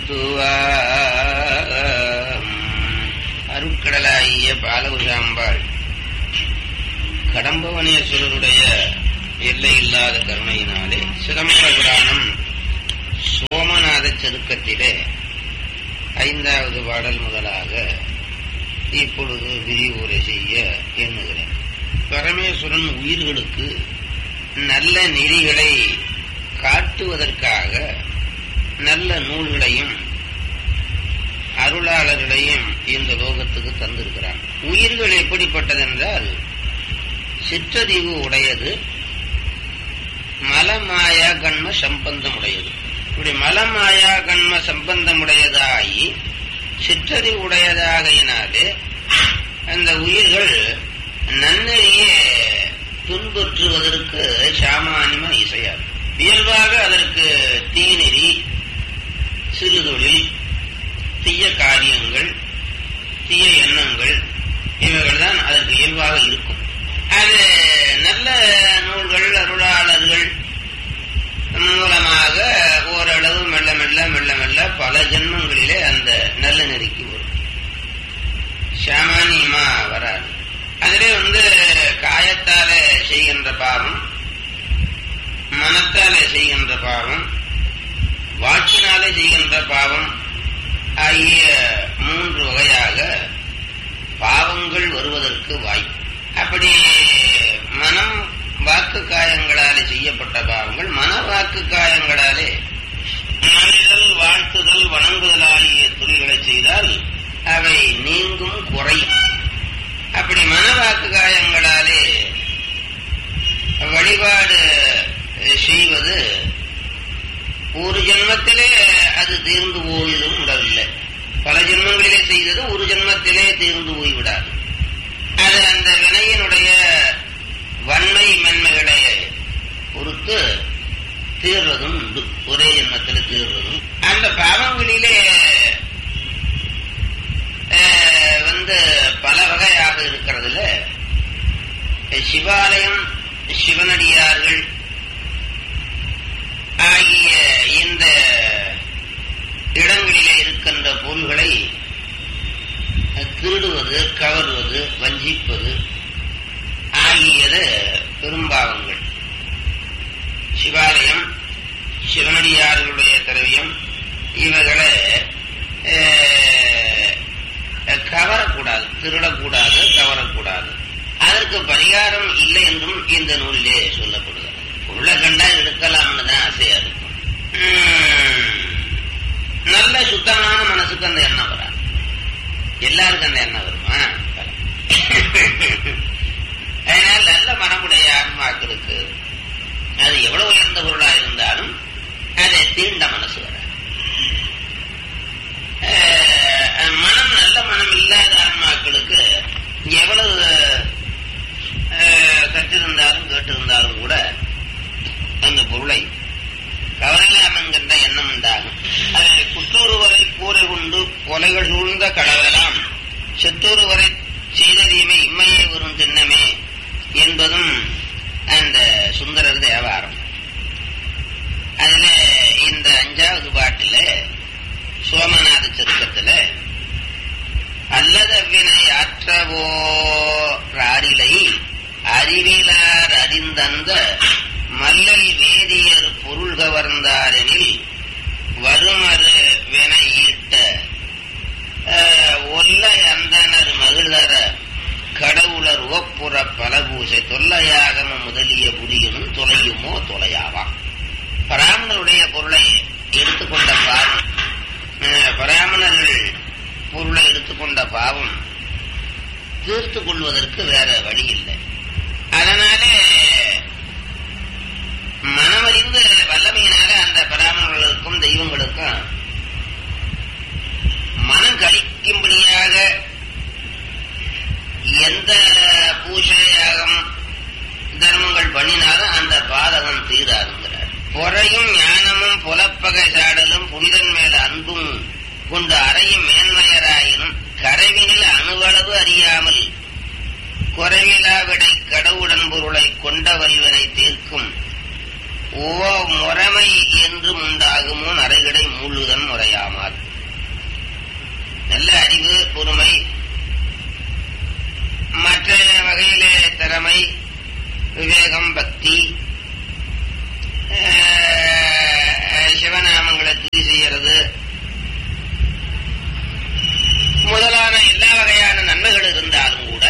அருட்கடலாகிய பாலகுசாம்பாள் கடம்பவனேஸ்வரருடைய எல்லை இல்லாத கருணையினாலே சிதம்பர புராணம் சோமநாத செருக்கத்திலே ஐந்தாவது பாடல் முதலாக இப்பொழுது விரிவுரை செய்ய எண்ணுகிறேன் பரமேஸ்வரன் உயிர்களுக்கு நல்ல நெறிகளை காட்டுவதற்காக நல்ல நூல்களையும் அருளாளர்களையும் இந்த லோகத்துக்கு தந்திருக்கிறான் உயிர்கள் எப்படிப்பட்டதென்றால் சிற்றறிவு உடையது மலமாயா கண்ம சம்பந்தம் உடையது இப்படி மலமாயா கண்ம சம்பந்தம் உடையதாகி சிற்றறிவு உடையதாகையினாலே அந்த உயிர்கள் நன்னெறியே துன்புற்றுவதற்கு சாமானியமா இசையாது இயல்பாக அதற்கு தீநெறி சிறுதொழில் தீய காரியங்கள் தீய எண்ணங்கள் இவைகள் தான் அதற்கு இயல்பாக இருக்கும் அது நல்ல நூல்கள் அருளாளர்கள் மூலமாக ஓரளவு மெல்ல மெல்ல மெல்ல மெல்ல பல ஜென்மங்களிலே அந்த நல்ல நெறிக்கு வரும் சாமானியமா வராது அதிலே வந்து காயத்தால செய்கின்ற பாவம் மனத்தாலே செய்கின்ற பாவம் வாக்கினாலே செய்கின்ற பாவம் ஆகிய மூன்று வகையாக பாவங்கள் வருவதற்கு வாய்ப்பு அப்படி மனம் வாக்கு காயங்களாலே செய்யப்பட்ட பாவங்கள் மன வாக்கு காயங்களாலே மனிதல் வாழ்த்துதல் வணங்குதல் ஆகிய தொழில்களை செய்தால் அவை நீங்கும் குறையும் அப்படி மன வாக்கு காயங்களாலே வழிபாடு செய்வது ஒரு ஜென்மத்திலே அது தீர்ந்து போவதும் விடவில்லை பல ஜென்மங்களிலே செய்தது ஒரு ஜென்மத்திலே தீர்ந்து போய்விடாது அது அந்த வினையினுடைய வன்மை மென்மைகளை பொறுத்து தீர்வதும் உண்டு ஒரே ஜென்மத்தில் தீர்வதும் அந்த பாவங்களிலே வந்து பல வகையாக இருக்கிறதுல சிவாலயம் சிவனடியார்கள் ஆகிய இந்த இடங்களிலே இருக்கின்ற பொருள்களை திருடுவது கவர்வது வஞ்சிப்பது ஆகியது பெரும்பாவங்கள் சிவாலயம் சிவனடியார்களுடைய திரவியம் இவைகளை கவரக்கூடாது திருடக்கூடாது கவரக்கூடாது அதற்கு பரிகாரம் இல்லை என்றும் இந்த நூலிலே சொல்லப்படுகிறது உள்ள கண்டா எடுக்கலாம்னு தான் ஆசையா இருக்கும் நல்ல சுத்தமான மனசுக்கு அந்த எண்ணம் வராது எல்லாருக்கும் அந்த எண்ணம் வருமா அதனால் நல்ல மனமுடைய ஆன்மாக்களுக்கு அது எவ்வளவு உயர்ந்த பொருளா இருந்தாலும் அதை தீண்ட மனசு வராது மனம் நல்ல மனம் இல்லாத ஆன்மாக்களுக்கு எவ்வளவு கற்றிருந்தாலும் கேட்டிருந்தாலும் கூட அந்த பொருளை கவரலாம் என்கின்ற எண்ணம் உண்டாகும் அதை குற்றொருவரை கூரை கொண்டு கொலைகள் சூழ்ந்த கடவலாம் செத்தொருவரை செய்த தீமை இம்மையே வரும் திண்ணமே என்பதும் அந்த சுந்தரர் தேவாரம் அதுல இந்த அஞ்சாவது பாட்டுல சோமநாத சருக்கத்துல அல்லதவினை ஆற்றவோ ராரிலை அறிவிலார் அறிந்தந்த மல்லல் வேதியர் பொருள் கவர்ந்தாரெனில் வருமறு வின ஈட்ட ஒல்லை அந்தனர் மகிழ்தர கடவுளர் ஒப்புற பலபூசை தொல்லையாகம முதலிய புரியனும் தொலையுமோ தொலையாவாம் பராமணருடைய பொருளை எடுத்துக்கொண்ட பாவம் பராமணர்கள் பொருளை எடுத்துக்கொண்ட பாவம் தீர்த்து கொள்வதற்கு வேற வழி இல்லை அதனாலே மனமறிந்து வல்லமையினால அந்த பராமணர்களுக்கும் தெய்வங்களுக்கும் மனம் கழிக்கும்படியாக எந்த பூஜை யாகம் தர்மங்கள் பண்ணினாலும் அந்த பாதகம் தீராதுங்கிறார் பொறையும் ஞானமும் புலப்பகை சாடலும் புனிதன் மேல அன்பும் கொண்டு அறையும் மேன்மையராயினும் கரைவினில் அணுவளவு அறியாமல் குறைவிலா விடை கடவுடன் பொருளை கொண்ட வல்வனை தீர்க்கும் ஓ முறைமை என்று உண்டாகுமோ நரைகடை மூழுதன் முறையாமால் நல்ல அறிவு பொறுமை மற்ற வகையிலே திறமை விவேகம் பக்தி அஹ், சிவநாமங்களை துதி செய்யறது முதலான எல்லா வகையான நன்மைகள் இருந்தாலும் கூட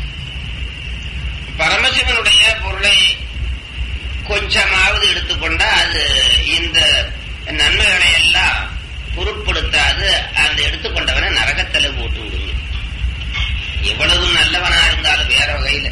பரமசிவனுடைய பொருளை கொஞ்சமாவது எடுத்துக்கொண்டா அது இந்த நன்மைகளை எல்லாம் பொருட்படுத்தாது அந்த எடுத்துக்கொண்டவனை நரகத்துல போட்டு விடுங்க எவ்வளவு நல்லவனா இருந்தாலும் வேற வகையில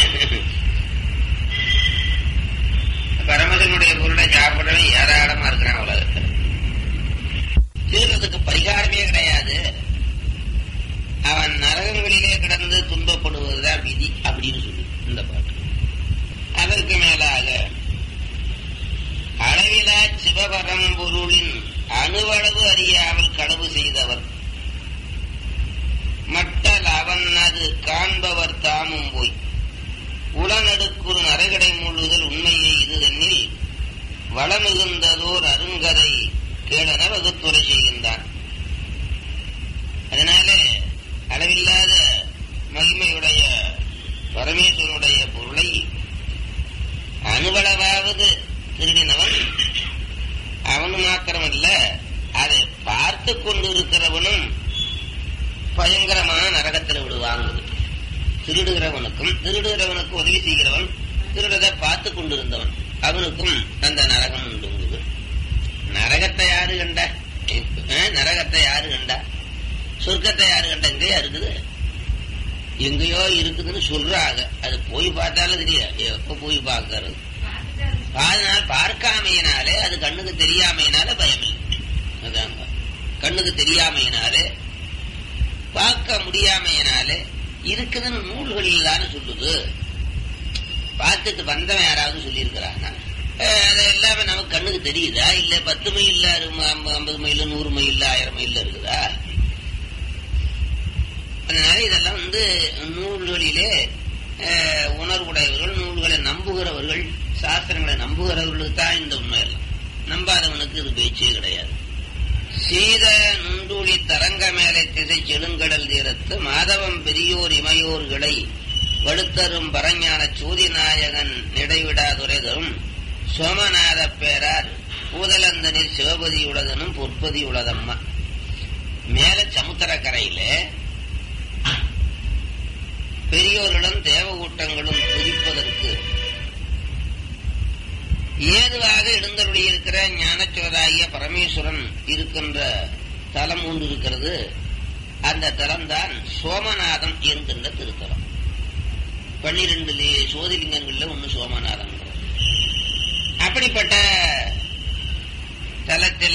பரமசிவனுடைய பொருளை சாப்பிடறவன் ஏராளமா இருக்கிறான் உலகத்துல தீர்றதுக்கு பரிகாரமே கிடையாது அவன் நரகங்களிலே கிடந்து துன்பப்படுவதுதான் விதி அப்படின்னு சொல்லு இந்த பாட்டு அதற்கு மேலாக அளவிலா சிவபரம்பொருளின் அணுவளவு அறியாமல் களவு செய்தவர் மட்டல் அவன் அது காண்பவர் தாமும் போய் உளநடுக்குறு நரகடை மூழ்குதல் உண்மையை இது தன்னில் வளமிகுந்ததோர் அருங்கதை கேளன வகுத்துரை செய்கின்றான் அதனால அளவில்லாத மகிமையுடைய பரமேஸ்வரனுடைய பொருளை அணுவளவாவது திருடினவன் அவனு மாத்திரமல்ல அதை பார்த்து கொண்டு இருக்கிறவனும் பயங்கரமான நரகத்தில் விடுவாங்குது திருடுகிறவனுக்கும் திருடுகிறவனுக்கு உதவி செய்கிறவன் திருடதை பார்த்து கொண்டிருந்தவன் அவனுக்கும் அந்த நரகம் உண்டுங்குது நரகத்தை யாரு கண்டா அஹ், நரகத்தை யாரு கண்டா சொர்க்கத்தை யாரு கண்டா எங்கேயா இருக்குது எங்கேயோ இருக்குதுன்னு சொல்றாங்க அது போய் பார்த்தாலும் தெரியாது எப்ப போய் பார்க்கறது அதனால பார்க்காமையினாலே அது கண்ணுக்கு தெரியாமையினால பயம் இல்லை அதாங்க கண்ணுக்கு தெரியாமையினாலே பார்க்க முடியாமையினாலே இருக்குதுன்னு நூல்களில் தானே சொல்லுது பார்த்துட்டு வந்தவன் யாராவது சொல்லியிருக்கிறானா அஹ் அது எல்லாமே நமக்கு கண்ணுக்கு தெரியுதா இல்ல பத்து மைல் ஐம்பது மைல் நூறு மைல் ஆயிரம் மைல் இருக்குதா அதனால இதெல்லாம் வந்து நூல்களிலே அஹ், உணர்வுடையவர்கள் நூல்களை நம்புகிறவர்கள் சாஸ்திரங்களை நம்புகிறவர்களுக்கு தான் இந்த உண்மையெல்லாம் நம்பாதவனுக்கு இது பேச்சே கிடையாது சீத நுண்டுளி தரங்க மேலை திசை செழுங்கடல் தீரத்து மாதவம் பெரியோர் இமையோர்களை வலுத்தரும் பரஞான சூதி நாயகன் நிடைவிடாதுரை தரும் சோமநாத பேரார் பூதலந்தனில் சிவபதி உளதனும் பொற்பதி உளதம்மா மேல சமுத்திரக்கரையிலே பெரியோர்களும் தேவ கூட்டங்களும் துதிப்பதற்கு ஏதுவாக எழுந்தருளி இருக்கிற ஞானச்சோதாகிய பரமேஸ்வரன் இருக்கின்ற தலம் ஒன்று இருக்கிறது அந்த தலம்தான் சோமநாதம் என்கின்ற திருத்தலம் பன்னிரண்டு லி- சோதிலிங்கங்கள்ல ஒன்னு சோமநாதம் அப்படிப்பட்ட தலத்தில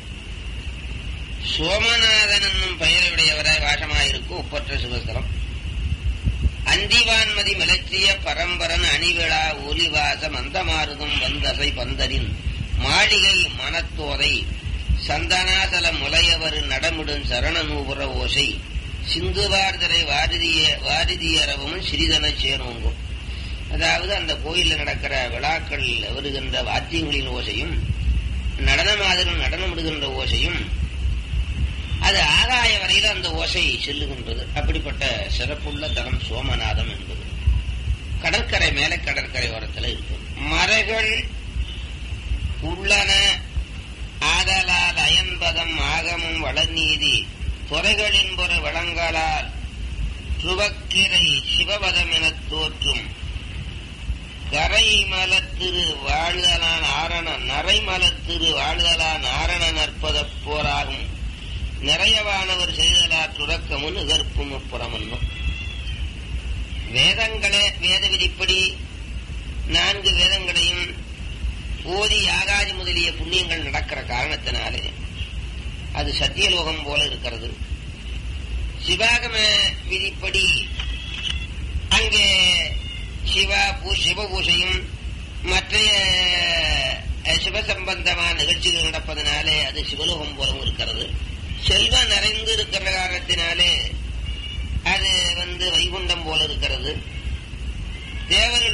சோமநாதன் என்னும் பெயருடையவராய் வாசமாயிருக்கும் ஒப்பற்ற சிவஸ்தலம் அந்திவான்மதி மிளச்சிய பரம்பரன் அணிவிழா ஒலிவாச மந்தமாருதும் வந்தசை பந்தரின் மாளிகை மனத்தோதை சந்தனாசல முலையவர் நடமிடும் சரண நூபுர ஓசை சிந்துவார்தரை வாரிதிய வாரிதியரவும் சிறிதன சேனோங்கும் அதாவது அந்த கோயிலில் நடக்கிற விழாக்கள் வருகின்ற வாத்தியங்களின் ஓசையும் நடனமாதரும் நடனமிடுகின்ற ஓசையும் அது ஆகாய வரையில் அந்த ஓசை செல்லுகின்றது அப்படிப்பட்ட சிறப்புள்ள தலம் சோமநாதம் என்பது கடற்கரை மேல கடற்கரை ஓரத்தில் இருக்கும் மறைகள் உள்ளன ஆதலால் அயன்பதம் ஆகமும் வளநீதி துறைகளின் புற வளங்களால் துவக்கிரை சிவபதம் எனத் தோற்றும் கரை மலத்திரு வாழ்தலான் ஆரண நரை மலத்திரு வாழ்தலான் ஆரண நற்பதப் போராகும் நிறையவானவர் செய்தலார் துறக்கமும் எதிர்ப்பும் புறமன்னும் வேதங்களே வேத விதிப்படி நான்கு வேதங்களையும் ஓதி யாகாதி முதலிய புண்ணியங்கள் நடக்கிற காரணத்தினாலே அது சத்தியலோகம் போல இருக்கிறது சிவாகம விதிப்படி அங்கே சிவா பூ சிவபூசையும் மற்ற அஹ், சிவசம்பந்தமான நிகழ்ச்சிகள் நடப்பதனாலே அது சிவலோகம் போலவும் இருக்கிறது செல்வம் நிறைந்து இருக்கிற காரணத்தினாலே அது வந்து வைகுண்டம் போல இருக்கிறது தேவர்கள்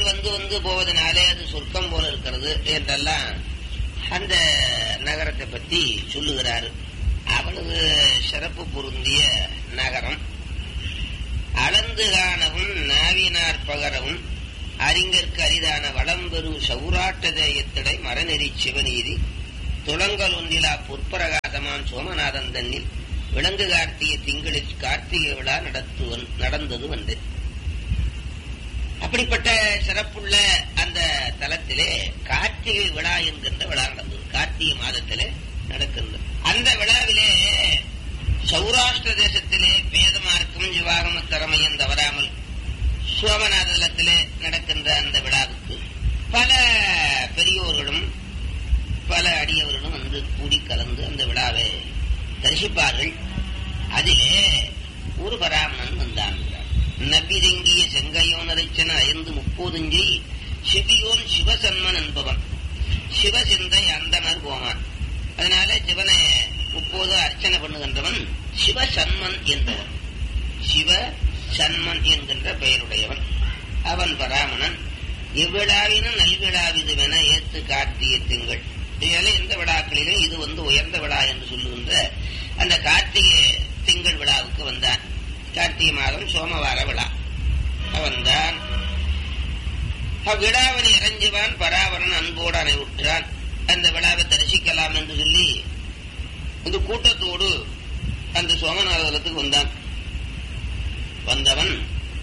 தேவர்கள் வந்து வந்து போவதனாலே அது சொர்க்கம் போல இருக்கிறது என்றெல்லாம் அந்த நகரத்தை பத்தி சொல்லுகிறாரு அவ்வளவு சிறப்பு பொருந்திய நகரம் அளந்து காணவும் நாவினார் பகரவும் அறிஞர்க்கு அரிதான வளம்பெரு சௌராட்ட தேயத்திடை மரநெறி சிவநீதி துளங்கல் ஒன்றிலா பொற்பரகாதமான் சோமநாதன் தன்னில் விலங்கு கார்த்திகை திங்களில் கார்த்திகை விழா நடத்துவன் நடந்தது வந்து அப்படிப்பட்ட சிறப்புள்ள அந்த தலத்திலே கார்த்திகை விழா என்கின்ற விழா நடந்தது கார்த்திகை மாதத்திலே நடக்கின்றது அந்த விழாவிலே சௌராஷ்டிர தேசத்திலே வேதமார்க்கும் ஜிவாகம திறமையும் தவறாமல் சோமநாதலத்திலே நடக்கின்ற அந்த விழாவுக்கு பல பெரியோர்களும் பல அடியவர்களும் வந்து கூடி கலந்து அந்த விழாவை தரிசிப்பார்கள் அதிலே ஒரு பராமணன் வந்தான் நபிதங்கிய செங்கையோனரைச்சன ஐந்து முப்போதுஞ்சி சிவியோன் சிவசன்மன் என்பவன் சிவசிந்தை அந்தனர் போவான் அதனால சிவனை முப்போது அர்ச்சனை பண்ணுகின்றவன் சிவசன்மன் என்பவன் சிவ சன்மன் என்கின்ற பெயருடையவன் அவன் பராமணன் எவ்விழாவினும் நல்விழாவிதுவென ஏத்து கார்த்திகை திங்கள் இதனால எந்த விழாக்களிலும் இது வந்து உயர்ந்த விழா என்று சொல்லுகின்ற அந்த கார்த்திகை திங்கள் விழாவுக்கு வந்தான் கார்த்திகை மாதம் சோமவார விழா அவன்தான் அவ்விழாவினை இறைஞ்சுவான் பராவரன் அன்போடு அனைவுற்றான் அந்த விழாவை தரிசிக்கலாம் என்று சொல்லி இந்த கூட்டத்தோடு அந்த சோமநாதலத்துக்கு வந்தான் வந்தவன்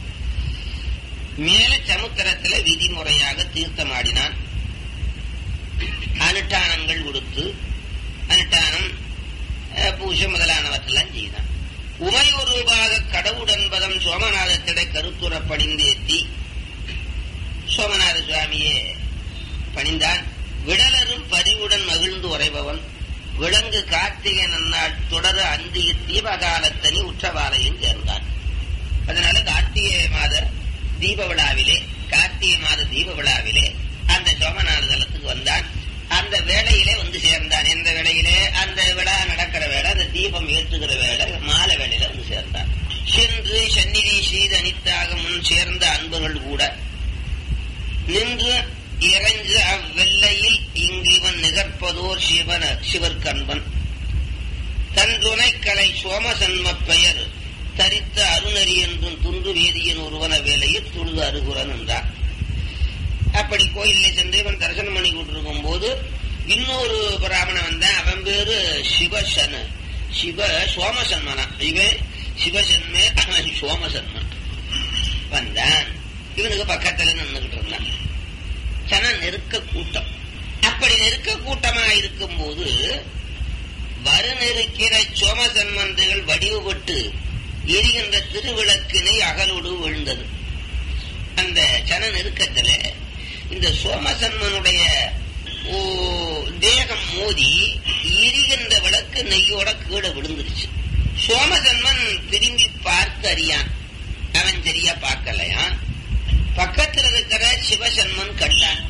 மேல சமுத்திரத்துல விதிமுறையாக தீர்த்தமாடினான் அனுஷ்டானங்கள் கொடுத்து அனுஷ்டானம் பூஜை முதலானவற்றெல்லாம் செய்தான் உமையொருவாக கடவுடன்பதம் சோமநாதத்திடை கருத்துற பணிந்தேத்தி சோமநாத சுவாமியே பணிந்தான் விடலரும் பரிவுடன் மகிழ்ந்து உரைபவன் விலங்கு கார்த்திகை நன்னாள் தொடர அந்திய தீபகாலத்தனி உற்றவாலையும் சேர்ந்தான் அதனால கார்த்திகை மாத தீப விழாவிலே கார்த்திகை மாத தீப விழாவிலே அந்த சோமநாத தலத்துக்கு வந்தான் அந்த வேளையிலே வந்து சேர்ந்தான் எந்த வேளையிலே அந்த விழா நடக்கிற வேலை அந்த தீபம் ஏற்றுகிற வேலை மாலை வேளையில வந்து சேர்ந்தான் சென்று சந்நிதி செய்து அனித்தாக முன் சேர்ந்த அன்பர்கள் கூட நின்று இறைஞ்சு அவ்வெல்லையில் இங்கிவன் நிகர்ப்பதோர் சிவன சிவர்கண்பன் தன் துணைக்கலை சோமசன்ம பெயர் தரித்த அருணரி என்றும் துண்டு வேதியின் ஒருவன வேலையில் துழுது அருகுரன் என்றான் அப்படி கோயிலில் சென்று இவன் தரிசனம் பண்ணி கொண்டிருக்கும் போது இன்னொரு பிராமணன் வந்தான் அவன் பேரு சிவசன சிவ சோமசன்மனா இவன் சிவசன்மே அவன் சோமசன்மன் வந்தான் இவனுக்கு பக்கத்துல நின்றுகிட்டு இருந்தான் சன நெருக்க கூட்டம் அப்படி நெருக்க கூட்டமா இருக்கும் போது வரு நெருக்கிற சோமசன்மன்றுகள் வடிவுபட்டு எரிகின்ற திருவிளக்கினை அகலோடு விழுந்தது அந்த சன நெருக்கத்துல இந்த சோமசன்மனுடைய தேகம் மோதி எரிகின்ற விளக்கு நெய்யோட கீழே விழுந்துருச்சு சோமசன்மன் திரும்பி பார்த்து அறியான் அவன் சரியா பார்க்கலையா பக்கத்தில் இருக்கிற சிவசன்மன் கண்டான்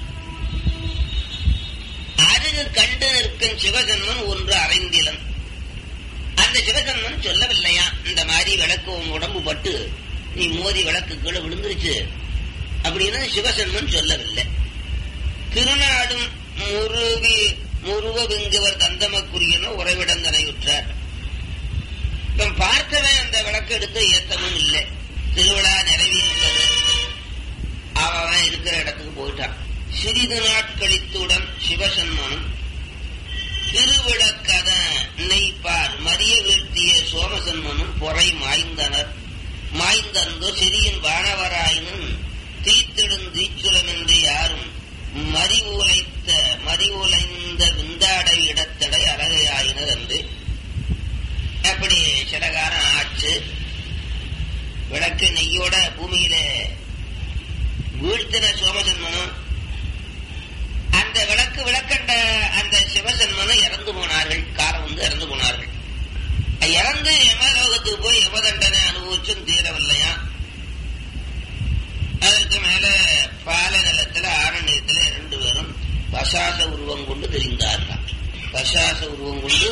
அருகு கண்டு நிற்கும் சிவசன்மன் ஒன்று அரைந்திலன் அந்த சிவசன்மன் சொல்லவில்லையா இந்த மாதிரி விளக்கு உன் உடம்பு பட்டு நீ மோதி விளக்கு கீழே விழுந்துருச்சு அப்படின்னு சிவசன்மன் சொல்லவில்லை திருநாடும் முருவி முருவ விங்குவர் தந்தமக்குரியன உறைவிடந்தனையுற்றார் இப்ப பார்த்தவன் அந்த விளக்கு எடுத்து ஏத்தமும் இல்லை திருவிழா நிறைவேறிட்டது அவன் இருக்கிற இடத்துக்கு போயிட்டான் சிறிது நாட்களித்துடன் சிவசன்மனும் திருவிளக்கத நெய்ப்பார் மரிய வீழ்த்திய சோமசன்மனும் பொறை மாய்ந்தனர் மாய்ந்தந்தோ சிறியின் வானவராயினும் தீத்திடும் தீச்சுரமின்றி யாரும் மறி உலைத்த மறி உலைந்த விந்தாடை இடத்தடை அழகையாயினர் என்று அப்படி சில காலம் ஆச்சு விளக்கு நெய்யோட பூமியில வீழ்த்தின சோமசன்மனும் அந்த விளக்கு விளக்கண்ட அந்த சிவசன்மனும் இறந்து போனார்கள் காலம் வந்து இறந்து போனார்கள் இறந்து யமலோகத்துக்கு போய் யமதண்டனை அனுபவிச்சும் தீரவில்லையா அதற்கு மேல பால நிலத்துல ஆரண்யத்துல ரெண்டு பேரும் பசாச உருவம் கொண்டு தெரிந்தார்கள் பசாச உருவம் கொண்டு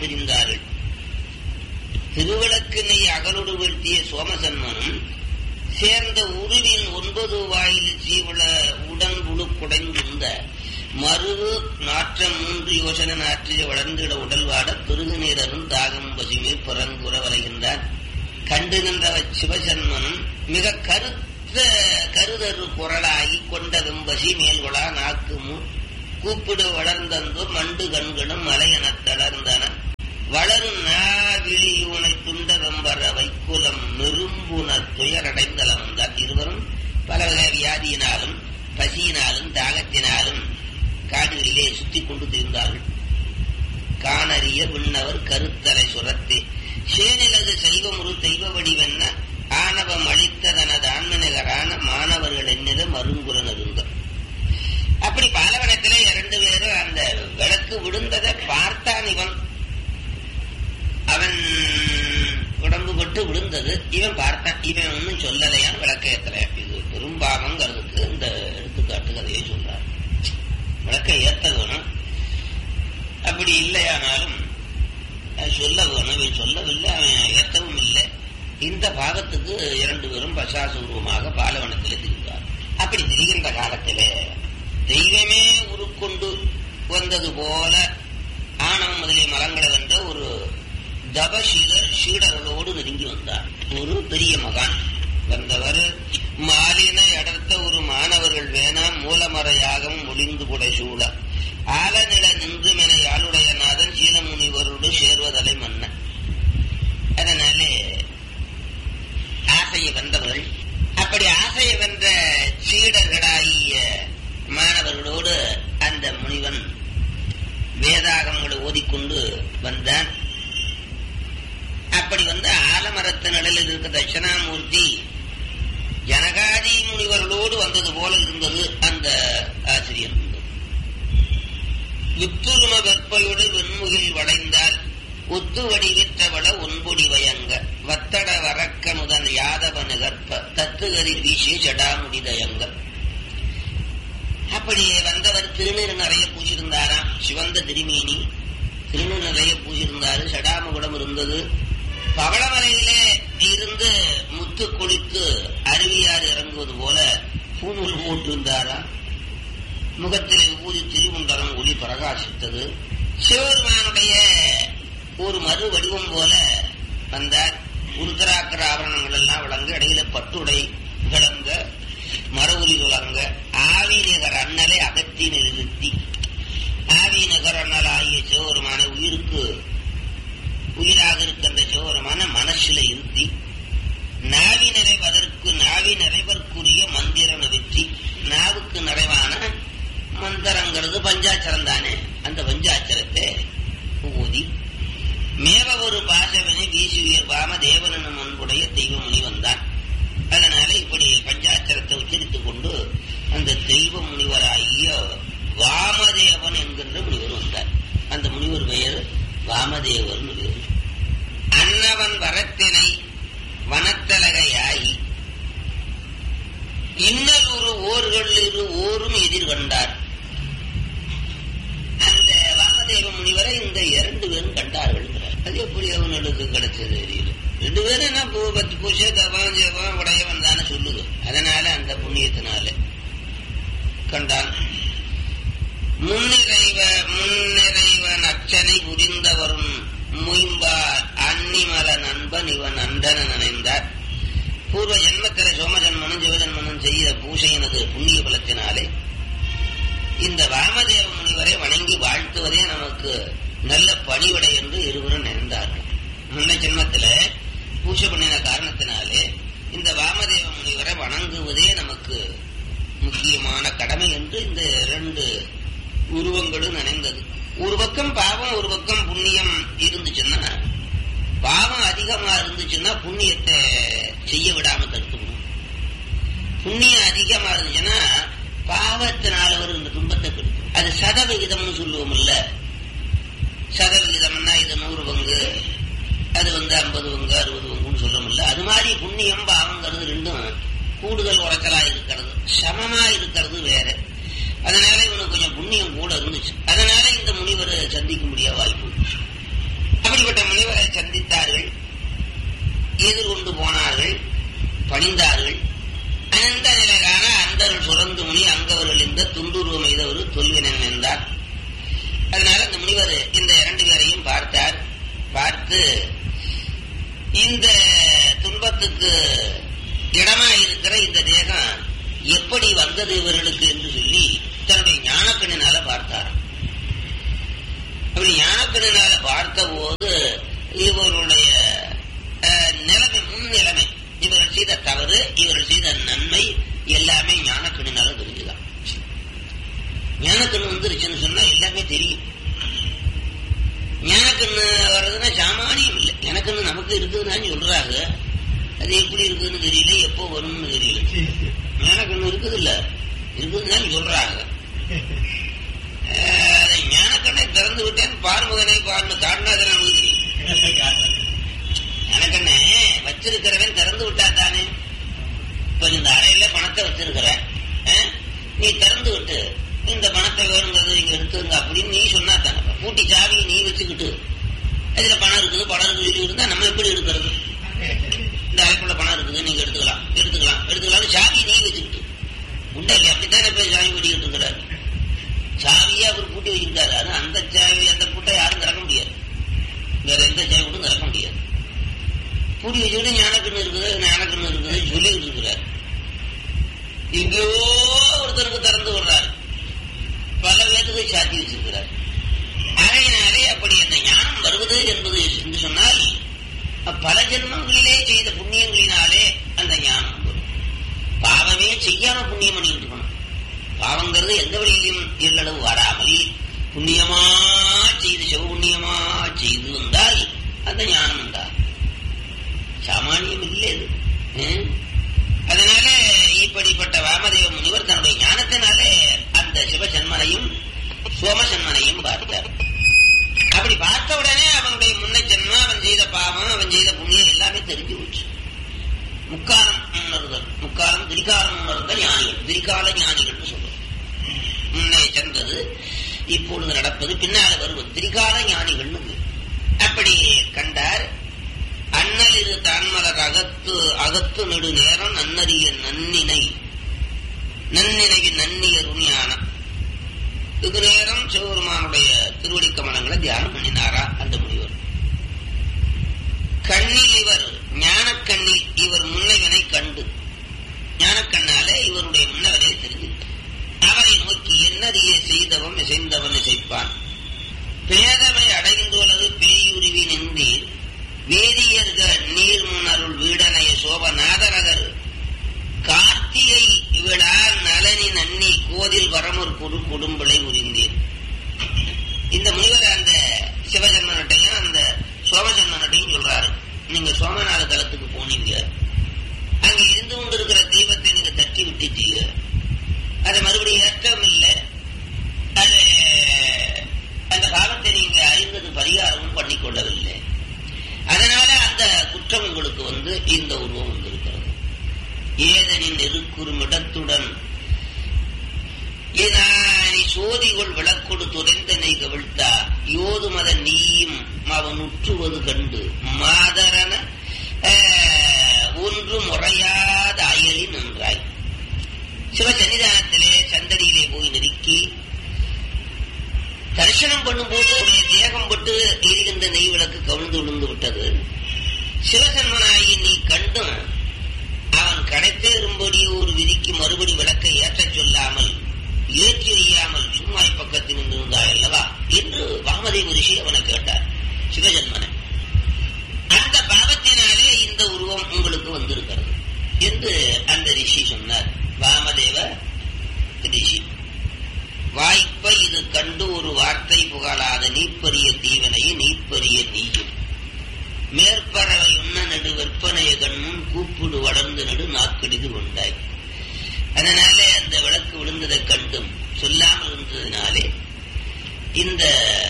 தெரிந்தார்கள் திருவிளக்கினை அகலோடு வீழ்த்திய சோமசன்மனும் சேர்ந்த உருவின் ஒன்பது வாயில் சீவுள உடன் புழு குடைந்திருந்த மருது நாற்றம் மூன்று யோசனை நாற்றில் வளர்ந்திட உடல் வாட பெருகு நீரரும் தாகம் பசுமீர் புறங்குற வரைகின்றான் கண்டு நின்ற சிவசன்மனும் மிக கருத்த கருதரு குரலாகி கொண்ட வெம்பசி மேல்கொளா நாக்கு மு கூப்பிடு வளர்ந்தந்தோர் மண்டு கண்களும் மலையெனத் தளர்ந்தன வளரும் நாவிழியூனை துண்ட வெம்பர வைக்குலம் நெரும்புன துயரடைந்தலம் வந்தார் இருவரும் பல வகை வியாதியினாலும் பசியினாலும் தாகத்தினாலும் காடுகளிலே சுத்தி கொண்டு திரிந்தார்கள் காணறிய விண்ணவர் கருத்தலை சுரத்தே சேனிலது செல்வமுரு தெய்வ வடிவென்ன ஆணவம் அளித்த தனது ஆன்மநகரான மாணவர்கள் என்னிட மருங்குலன் இருந்த அப்படி பாலவனத்திலே இரண்டு பேரும் அந்த விளக்கு விழுந்ததை பார்த்தான் இவன் அவன் உடம்பு பட்டு விழுந்தது இவன் பார்த்தான் இவன் ஒன்னும் சொல்லலையான் விளக்க ஏத்தல இது பெரும்பாவங்கிறதுக்கு இந்த எடுத்துக்காட்டு கதையை சொல்றார் விளக்க ஏத்த வேணும் அப்படி இல்லையானாலும் சொல்ல வேணும் இவன் சொல்லவில்லை அவன் ஏற்றவும் இல்லை இந்த பாகத்துக்கு இரண்டு பேரும் பசாசூர்வமாக பாலவனத்தில் திரிந்தார் அப்படி திரிகின்ற காலத்திலே தெய்வமே உருக்கொண்டு வந்தது போல ஆணவம் முதலிய மலங்களை வென்ற ஒரு தபசீலர் சீடர்களோடு நெருங்கி வந்தார் ஒரு பெரிய மகான் வந்தவர் மாலினை அடர்த்த ஒரு மாணவர்கள் வேணாம் மூலமறையாகவும் ஒளிந்து புடை சூழ ஆலநில நின்றுமென யாழுடைய நாதன் சீலமுனிவரோடு சேர்வதலை மன்ன அதனாலே ஆசையை வென்றவர்கள் அப்படி ஆசையை வென்ற சீடர்களாகிய மாணவர்களோடு அந்த முனிவன் வேதாகங்களை ஓதிக்கொண்டு வந்தான் அப்படி வந்து ஆலமரத்து நிழலில் இருக்க தட்சணாமூர்த்தி ஜனகாதி முனிவர்களோடு வந்தது போல இருந்தது அந்த ஆசிரியர் வித்துரும வெப்பையோடு வெண்முகில் வளைந்தால் ஒத்து வடிவிற்றவள ஒன்பொடி வயங்க வத்தட வரக்க முதன் யாதவ நிகற்ப தத்துகரி வீசி ஜடாமுடி தயங்க அப்படி வந்தவர் திருநீர் நிறைய பூசியிருந்தாராம் சிவந்த திருமேனி திருநீர் நிறைய பூசியிருந்தாரு சடாமுகுடம் இருந்தது பவளமலையிலே இருந்து முத்து குளித்து அருவியாறு இறங்குவது போல பூநூல் போட்டிருந்தாராம் முகத்தில் விபூதி திரிகுண்டரம் ஒளி பிரகாசித்தது சிவபெருமானுடைய ஒரு மறு வடிவம் போல வந்தார் உருத்தராக்கர ஆபரணங்கள் எல்லாம் விளங்க இடையில பட்டுடை விளங்க மரவுரி விளங்க ஆவி நகர் அண்ணலை அகத்தி நிறுத்தி ஆவி நகர் அண்ணல் ஆகிய சிவபெருமான உயிருக்கு உயிராக இருக்கின்ற சிவபெருமான மனசுல இருத்தி நாவி நிறைவதற்கு நாவி நிறைவதற்குரிய மந்திர வெற்றி நாவுக்கு நிறைவான மந்திரங்கிறது பஞ்சாட்சரம் தானே அந்த பஞ்சாட்சரத்தை ஊதி மேவ ஒரு பாசவனை வீசி உயர் வாம தேவனும் அன்புடைய தெய்வமுனி வந்தான் அதனால இப்படி பஞ்சாட்சரத்தை உச்சரித்துக் கொண்டு அந்த தெய்வ முனிவராகிய வாமதேவன் என்கின்ற முனிவர் வந்தார் அந்த முனிவர் பெயர் வாமதேவர் முனிவர் அன்னவன் வரத்தினை வனத்தலகையாகி இன்னல் ஒரு ஓர்கள் இரு ஓரும் எதிர்கண்டார் அந்த வாமதேவ முனிவரை இந்த இரண்டு பேரும் கண்டார்கள் அது எப்படி அவனுக்கு கிடைச்சது தெரியல ரெண்டு பேரும் என்ன பூ பத்து பூச தவம் ஜெபம் உடையவன் தானே சொல்லுது அதனால அந்த புண்ணியத்தினால கண்டான் முன்னிறைவ முன்னிறைவன் அச்சனை புரிந்தவரும் முயம்பார் அன்னிமல நண்பன் இவன் அந்தன நினைந்தார் பூர்வ ஜென்மத்தில சோமஜன்மனும் சிவஜன்மனும் செய்த பூசையினது புண்ணிய பலத்தினாலே இந்த வாமதேவ முனிவரை வணங்கி வாழ்த்துவதே நமக்கு நல்ல பணிவிடை என்று இருவரும் நினைந்தார்கள் முன்ன ஜென்மத்தில பூஜை பண்ணின காரணத்தினாலே இந்த வாமதேவ முனிவரை வணங்குவதே நமக்கு முக்கியமான கடமை என்று இந்த இரண்டு உருவங்களும் நினைந்தது ஒரு பக்கம் பாவம் ஒரு பக்கம் புண்ணியம் இருந்துச்சுன்னா பாவம் அதிகமா இருந்துச்சுன்னா புண்ணியத்தை செய்ய விடாம தடுத்துக்கணும் புண்ணியம் அதிகமா இருந்துச்சுன்னா பாவத்தினால வருகின்ற துன்பத்தை கெடுக்கும் அது சதவிகிதம்னு சொல்லுவோம் இல்ல சதவிகிதம்னா இது நூறு பங்கு அது வந்து ஐம்பது பங்கு அறுபது பங்குன்னு சொல்றோம்ல அது மாதிரி புண்ணியம் பாவங்கிறது ரெண்டும் கூடுதல் உரைச்சலா இருக்கிறது சமமா இருக்கிறது வேற அதனால இவனுக்கு கொஞ்சம் புண்ணியம் கூட இருந்துச்சு அதனால இந்த முனிவரை சந்திக்க முடிய வாய்ப்பு இருந்துச்சு. அப்படிப்பட்ட முனிவரை சந்தித்தார்கள் எதிர்கொண்டு போனார்கள் பணிந்தார்கள் துண்டுருவம் எய்தவர் தொல்வினன் என்றார் அதனால அந்த முனிவர் இந்த இரண்டு பேரையும் பார்த்தார் பார்த்து இந்த துன்பத்துக்கு இடமா இருக்கிற இந்த தேகம் எப்படி வந்தது இவர்களுக்கு என்று சொல்லி தன்னுடைய ஞானக்கண்ணினால பார்த்தார் அப்படி ஞானக்கண்ணினால பார்த்த போது இவருடைய அஹ், நிலைமை முன் நிலைமை இவர்கள் செய்த தவறு இவர்கள் செய்த நன்மை எல்லாமே ஞானக்கண்ணினால தெரிஞ்சுதான் ஞானக்கண்ணு வந்துருச்சுன்னு சொன்னா எல்லாமே தெரியும் ஞானக்கண்ணு வர்றதுன்னா சாமானியம் இல்லை எனக்குன்னு நமக்கு இருக்குதுன்னு சொல்றாங்க அது எப்படி இருக்குதுன்னு தெரியல எப்போ வரும்னு தெரியல ஞானக்கண்ணு இருக்குது இல்ல இருக்குதுன்னு சொல்றாங்க அஹ், அதை ஞானக்கண்ணை திறந்து விட்டேன் பார்முகனை பார்னு காட்டினாது நமக்கு தெரியும் ஞானக்கண்ணை வச்சிருக்கிறவன் திறந்து விட்டா தானே இப்ப இந்த அறையில பணத்தை வச்சிருக்கிற அஹ், நீ திறந்து விட்டு இந்த பணத்தை வேணுங்கிறது நீங்க எடுத்துங்க அப்படின்னு நீ சொன்னா தானே பூட்டி சாவியை நீ வச்சுக்கிட்டு இதுல பணம் இருக்குது பணம் இருக்குது சொல்லி இருந்தா நம்ம எப்படி எடுக்கிறது இந்த அறைக்குள்ள பணம் இருக்குது நீங்க எடுத்துக்கலாம் எடுத்துக்கலாம் எடுத்துக்கலாம் சாவி நீ வச்சுக்கிட்டு உண்டா இல்லையா அப்படித்தானே போய் சாவி வெட்டிக்கிட்டு இருக்கிறாரு சாவியை அவர் பூட்டி வச்சுக்கிட்டாரு அது அந்த சாவி அந்த பூட்டை யாரும் திறக்க முடியாது வேற எந்த சாவி கூட திறக்க முடியாது பூட்டி வச்சுக்கிட்டு ஞானக்கண்ணு இருக்குது ஞானக்கண்ணு இருக்குது சொல்லிக்கிட்டு இருக்கிறார் எங்கேயோ ஒருத்தருக்கு திறந்து விடுறாரு பல பேருக்கு சாத்தி வச்சிருக்கிறார் அறையினாலே அப்படி அந்த ஞானம் வருவது என்பது என்று சொன்னால் பல ஜென்மங்களிலே செய்த புண்ணியங்களினாலே அந்த ஞானம் வரும் பாவமே செய்யாம புண்ணியம் பண்ணிட்டு இருக்கணும் பாவங்கிறது எந்த வழியிலும் எல்லளவு வராமல் புண்ணியமா செய்து சிவபுண்ணியமா செய்து வந்தால் அந்த ஞானம் உண்டார் சாமானியம் இல்லை இது ஹம்? அதனால இப்படிப்பட்ட வாமதேவ முனிவர் தன்னுடைய ஞானத்தினாலே அந்த சிவஜன்மனையும் சோமஜன்மனையும் பார்த்தார் அப்படி பார்த்த உடனே அவனுடைய முன்ன ஜென்மம் அவன் செய்த பாவம் அவன் செய்த புண்ணியம் எல்லாமே தெரிஞ்சு போச்சு முக்காலம் உணர்தல் முக்காலம் திரிகாலம் உணர்ந்த ஞானிகள் திரிகால ஞானிகள்னு சொல்றோம் முன்னே சென்றது இப்பொழுது நடப்பது பின்னால் வருவது திரிகால ஞானிகள்னு பேர். அப்படி கண்டார் அண்ணல் இரு தான்மலர் அகத்து அகத்து நெடு நேரம் நன்னறிய நன்னினை நன்னினைவின் நன்னிய ருணியானம் வெகு நேரம் சிவபெருமானுடைய திருவடி கமலங்களை தியானம் பண்ணினாரா அந்த முனிவர் கண்ணில் இவர் ஞானக்கண்ணில் இவர் முன்னவனை கண்டு ஞானக்கண்ணாலே இவருடைய முன்னவனை தெரிஞ்சுட்டார் அவரை நோக்கி என்னறிய செய்தவன் இசைந்தவன் இசைப்பான் பேதமை அடைந்துள்ளது பேயுருவி நின்றீர் வேதியர்கள் நீர்முனருள் வீடனைய சோபநாதரகர் கார்த்திகை விழா நலனி நன்னி கோதில் வரமுர் குடு குடும்பலை உரிந்தீர் இந்த முனிவர் அந்த சிவஜன்மனட்டையும் அந்த சோமஜன்மனட்டையும் சொல்றாரு நீங்க சோமநாத தலத்துக்கு போனீங்க அங்க இருந்து கொண்டிருக்கிற தெய்வத்தை நீங்க தட்டி விட்டுட்டீங்க அதை மறுபடியும் ஏற்றம் இல்லை அது அந்த பாவத்தை நீங்க அறிந்தது பரிகாரமும் பண்ணிக்கொள்ளவில்லை அதனால அந்த குற்றம் உங்களுக்கு வந்து இந்த உருவம் வந்திருக்கிறது ஏதனின் இருக்குறும் இடத்துடன் ஏதானி சோதிகள் விளக்கொடு துறைந்தனை கவிழ்த்தா யோது மத நீயும் அவன் உற்றுவது கண்டு மாதரன ஆஹ், ஒன்று முறையாத அயலி நின்றாய் சிவ சன்னிதானத்திலே சந்தடியிலே போய் நெருக்கி தரிசனம் பண்ணும்போது உடைய தேகம் பட்டு எரிகின்ற நெய் விளக்கு கவிழ்ந்து விழுந்து விட்டது சிவசன்மனாயி நீ கண்டும் அவன் கடைத்தேறும்படி ஒரு விதிக்கு மறுபடி விளக்கை ஏற்றச் சொல்லாமல் ஏற்றி வையாமல் சும்மா பக்கத்தில் நின்றிருந்தாய் அல்லவா என்று வாமதேவ ரிஷி அவனை கேட்டார் சிவஜன்மனை அந்த பாவத்தினாலே இந்த உருவம் உங்களுக்கு வந்திருக்கிறது என்று அந்த ரிஷி சொன்னார் வாமதேவ ரிஷி வாய்ப்பை இது கண்டு ஒரு வார்த்தை புகழாத நீப்பரிய தீவனையை நீப்பரிய நீயும் மேற்பறவை உண்ண நடு வெப்பனைய கண்முன் கூப்பிடு வளர்ந்து நடு நாக்கடிது கொண்டாய் அதனாலே அந்த விளக்கு விழுந்ததை கண்டும் சொல்லாமல் இருந்ததினாலே இந்த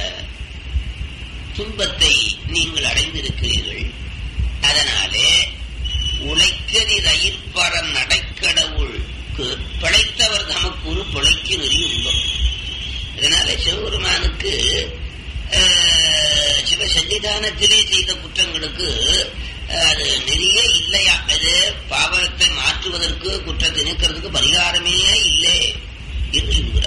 துன்பத்தை நீங்கள் அடைந்திருக்கிறீர்கள் அதனாலே உழைக்கதி ரயிற்பரன் நடைக்கடவுளுக்கு பிழைத்தவர் தமக்கு ஒரு பிழைக்கு நெறி உண்பம் அதனால சிவபெருமானுக்கு ஆஹ், சிவ சன்னிதானத்திலே செய்த குற்றங்களுக்கு ஆஹ், அது நிறைய இல்லையா அது பாவத்தை மாற்றுவதற்கு குற்றத்தை நீக்கிறதுக்கு பரிகாரமே இல்லை என்று சொல்கிறார்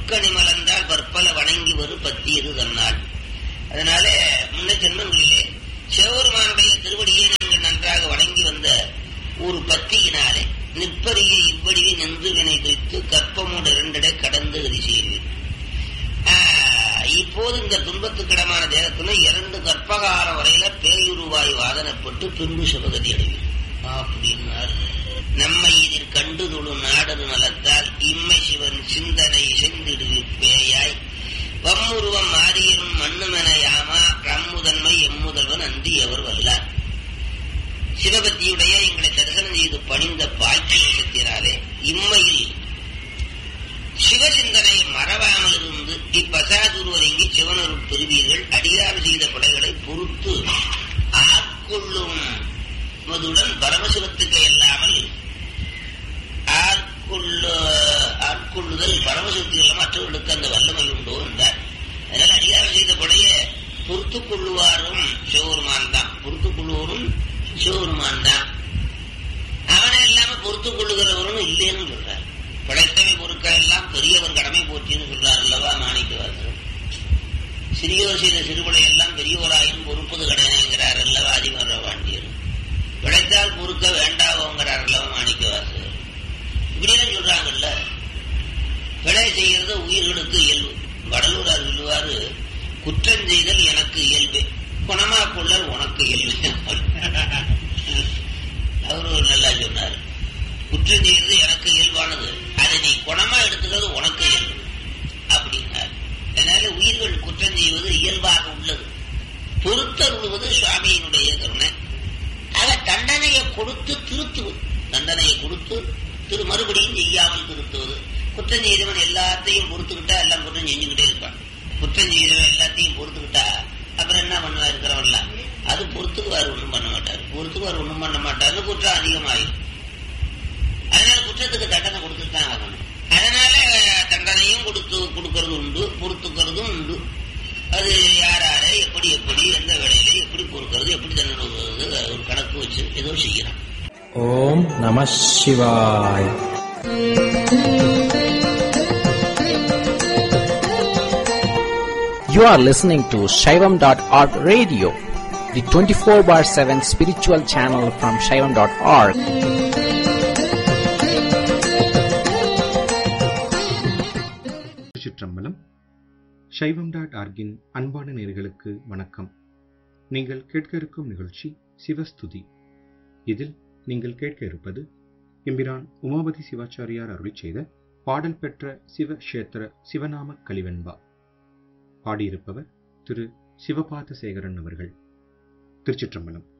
பொற்கனி மலர்ந்தால் பற்பல வணங்கி வரு பத்தியது தன்னால் அதனால முன்ன ஜென்மங்களிலே சிவபெருமானுடைய திருவடியை நீங்கள் நன்றாக வணங்கி வந்த ஒரு பத்தியினாலே நிற்பறிய இவ்வடியை நின்று வினை குறித்து கற்பமோடு இரண்டிடை கடந்து கதி செய்வீர் ஆஹ், இப்போது இந்த துன்பத்துக்கிடமான தேகத்துல இரண்டு கற்பகாலம் வரையில பேயுருவாய் வாதனப்பட்டு பின்பு சிவகதி அடைவீர் அப்படின்னார் நம்மை இதில் கண்டு தொழு நாடரு நலத்தால் இம்மை சிவன் சிந்தனை செந்திடுவீர் பேயாய் வம்முருவம் மாறியரும் மண்ணுமென யாமா ரம்முதன்மை எம்முதல்வன் அன்றி எவர் வல்லார் சிவபக்தியுடைய எங்களை தரிசனம் செய்து பணிந்த பாக்கிய சத்தியராலே இம்மையில் சிவசிந்தனை மறவாமல் இருந்து இப்பசாதுருவதங்கி சிவனருள் பெறுவீர்கள் அடியார் செய்த கொடைகளை பொறுத்து ஆட்கொள்ளும் மதுடன் பரமசிவத்துக்கு இல்லாமல் ஆட்கொள்ள ஆட்கொள்ளுதல் பரமசிவத்துக்கு இல்லாமல் மற்றவர்களுக்கு அந்த வல்லமை உண்டோ என்றார் அதனால அடியார் செய்த கொடைய பொறுத்துக் கொள்ளுவாரும் சிவபெருமான் தான் பொறுத்துக் கொள்வோரும் சிவபெருமான் தான் அவனை இல்லாம பொறுத்துக் கொள்ளுகிறவரும் இல்லைன்னு சொல்றார் படைத்தவை பொருட்க எல்லாம் பெரியவன் கடமை போற்றின்னு சொல்றார் அல்லவா மாணிக்கவாசர் சிறியோர் செய்த சிறுபடை எல்லாம் பெரியவராயும் பொறுப்பது கடனைங்கிறார் அல்லவா அதிபர் பாண்டியர் படைத்தால் பொறுக்க வேண்டாவோங்கிறார் அல்லவா மாணிக்கவாசர் இப்படியெல்லாம் சொல்றாங்கல்ல பிழை செய்யறது உயிர்களுக்கு இயல்பு வடலூரார் சொல்லுவாரு குற்றம் செய்தல் எனக்கு இயல்பு குணமா கொள்ளல் உனக்கு இயல்பு அவரு ஒரு நல்லா சொன்னார் குற்றம் செய்யறது எனக்கு இயல்பானது அதை நீ குணமா எடுத்துக்கிறது உனக்கு இயல்பு அப்படின்னார் அதனால உயிர்கள் குற்றம் செய்வது இயல்பாக உள்ளது பொறுத்தருள்வது சுவாமியினுடைய கருணை ஆக தண்டனையை கொடுத்து திருத்துவது தண்டனையை கொடுத்து திரு மறுபடியும் செய்யாமல் திருத்துவது குற்றம் செய்தவன் எல்லாத்தையும் பொறுத்துக்கிட்டா எல்லாம் குற்றம் செஞ்சுக்கிட்டே இருப்பான் குற்றம் செய்தவன் எல்லாத்தையும் பொறுத்துக்கிட்டா அப்புறம் என்ன பண்ணுவா இருக்கிறவன்லாம் அது பொறுத்துக்குவார் ஒண்ணும் பண்ண மாட்டார் பொறுத்துக்குவார் ஒண்ணும் பண்ண மாட்டாரு குற்றம் அதிகமாயிரும் அதனால குற்றத்துக்கு தண்டனை கொடுத்துட்டு தான் ஆகணும் அதனால தண்டனையும் கொடுத்து கொடுக்கறது உண்டு பொறுத்துக்கிறதும் உண்டு அது யார் யாரை எப்படி எப்படி எந்த வேலையில எப்படி பொறுக்கிறது எப்படி தண்டனை கொடுக்கறது ஒரு கணக்கு வச்சு ஏதோ செய்யறான் ஓம் நம சிவாய் You are listening to Shaivam.org radio, the 24 bar 7 spiritual channel from Shaivam.org. திருச்சிற்றம்பலம் சைவம் டாட் ஆர்கின் அன்பான நேர்களுக்கு வணக்கம் நீங்கள் கேட்க இருக்கும் நிகழ்ச்சி சிவஸ்துதி இதில் நீங்கள் கேட்க இருப்பது எம்பிரான் உமாபதி சிவாச்சாரியார் அருளிச் செய்த பாடல் பெற்ற சிவ கஷேத்திர சிவநாம கலிவெண்பா பாடியிருப்பவர் திரு சிவபாத சேகரன் அவர்கள் திருச்சிற்றம்பலம்